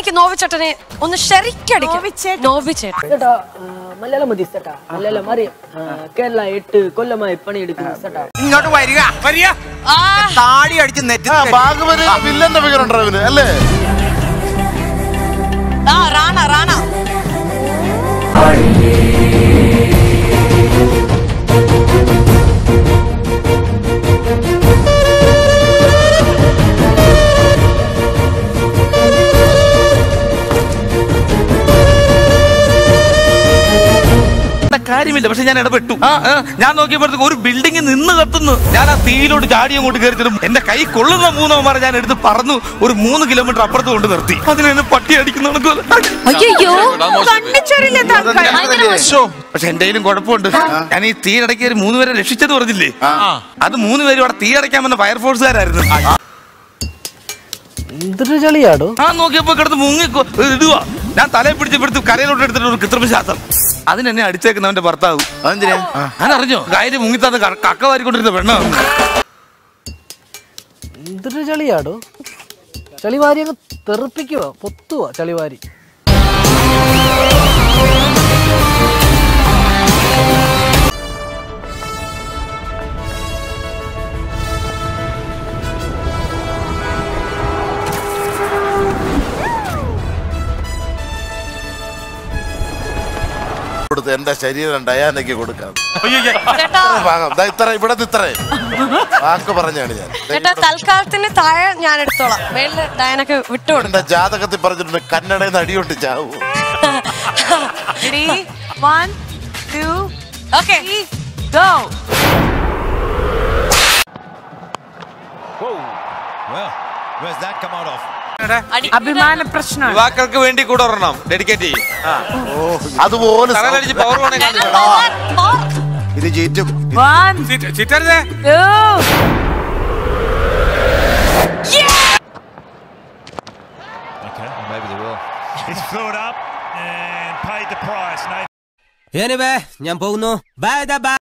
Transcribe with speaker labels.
Speaker 1: എനിക്ക് നോവിച്ചേട്ടനെ ഒന്ന് ശരിക്കടിക്കും
Speaker 2: നോവിച്ചേട്ടൻ.
Speaker 1: നോവിച്ചേട്ടൻ
Speaker 3: ചേട്ടാ ആ, മലയാളം മതി ചേട്ടാ മലയാളം അറിയാം ആ, കേരള എട്ട് കൊല്ലമായി പണിയെടുക്കുന്നു ചേട്ടാ
Speaker 4: ഇങ്ങോട്ട് വരിക വരിക താടി അടിച്ച് നെറ്റ്
Speaker 5: ആ ഭാഗവര് വില്ലന്റെ ഫിഗർ ഡ്രൈവിന് അല്ലേ
Speaker 1: ആ റാണ റാണ
Speaker 6: ഇവിടെ കാര്യമില്ല പക്ഷെ ഞാൻ ഇടപെട്ടു ആ, ആ, ഞാൻ നോക്കിയപ്പോഴത്തേക്ക് ഒരു ബിൽഡിംഗ് നിന്ന് കത്തുന്നു ഞാൻ ആ തീയിലോട്ട് ചാടി അങ്ങോട്ട് കയറിച്ചിട്ടും എന്റെ കൈ കൊള്ളുന്ന മൂന്നവന്മാരെ ഞാൻ എടുത്ത് പറന്നു ഒരു മൂന്ന് കിലോമീറ്റർ അപ്പുറത്ത് കൊണ്ട് നിർത്തി അതിനെ പട്ടി അടിക്കുന്ന
Speaker 1: അയ്യോ
Speaker 2: കണ്ണിച്ചൊരില്ല
Speaker 6: പക്ഷെ എന്റെ കയ്യിലും കുഴപ്പമുണ്ട് ഞാൻ ഈ തീയിടയ്ക്ക് ഒരു മൂന്ന് പേരെ രക്ഷിച്ചത് പറഞ്ഞില്ലേ അത് മൂന്ന് പേരും അവിടെ തീയടയ്ക്കാൻ വന്ന ഫയർഫോഴ്സുകാരായിരുന്നു
Speaker 3: എന്തൊരു ചളിയാടോ
Speaker 6: ആ നോക്കിയപ്പോ കിടന്ന് മുങ്ങി കൊ- ഇടുക ഞാൻ തലയെ പിടിച്ച് പിടിച്ച് കരയിലോട്ട് എടുത്തിട്ട് ഒരു കൃത്രിമ ശ്വാസം അതിനെന്നെ അടിച്ചേക്കുന്നവന്റെ ഭർത്താവ്
Speaker 4: അതെന്തിനാ
Speaker 6: ഞാൻ അറിഞ്ഞോ കാര്യം മുങ്ങിത്താന്ന് ക- കക്ക വാരിക്കൊണ്ടിരുന്ന പെണ്ണ
Speaker 3: എന്തൊരു ചളിയാടോ ചളിവാരി അങ്ങ് തെറിപ്പിക്കുക പൊത്തുക ചളിവാരി
Speaker 5: കൊടുത്ത് എന്റെ ശരീരം ഡയാനയ്ക്ക് കൊടുക്കാം
Speaker 1: ചേട്ടാ
Speaker 5: ഇത്ര ഭാഗം ദാ ഇത്ര ഇവിടെ ഇത്ര വാക്ക് പറഞ്ഞാണ് ഞാൻ
Speaker 1: ചേട്ടാ തൽക്കാലത്തിന് താഴെ ഞാൻ എടുത്തോളാം മേളില് ഡയനൊക്കെ വിട്ടുകൊടുക്കും
Speaker 5: എന്റെ ജാതകത്തിൽ പറഞ്ഞിട്ടുണ്ട് കന്നഡയിൽ നിന്ന് അടിയോട്ട് ചാവും
Speaker 2: വൺ ടു
Speaker 1: ഓക്കെ
Speaker 2: ഗോ അഭിമാന പ്രശ്നമാണ്
Speaker 4: യുവാക്കൾക്ക് വേണ്ടി കൂടെ ഒരെണ്ണം ഡെഡിക്കേറ്റ് ചെയ്യും
Speaker 5: അതുപോലെ
Speaker 4: തലയിലടിച്ച് പവർ വേണമെങ്കിൽ ഇത് ചീറ്റും
Speaker 2: വൺ
Speaker 4: ചിറ്റരുതേ
Speaker 2: two
Speaker 7: It's filled up and paid the price. No
Speaker 8: ഞാൻ പോകുന്നു ബൈ ബൈ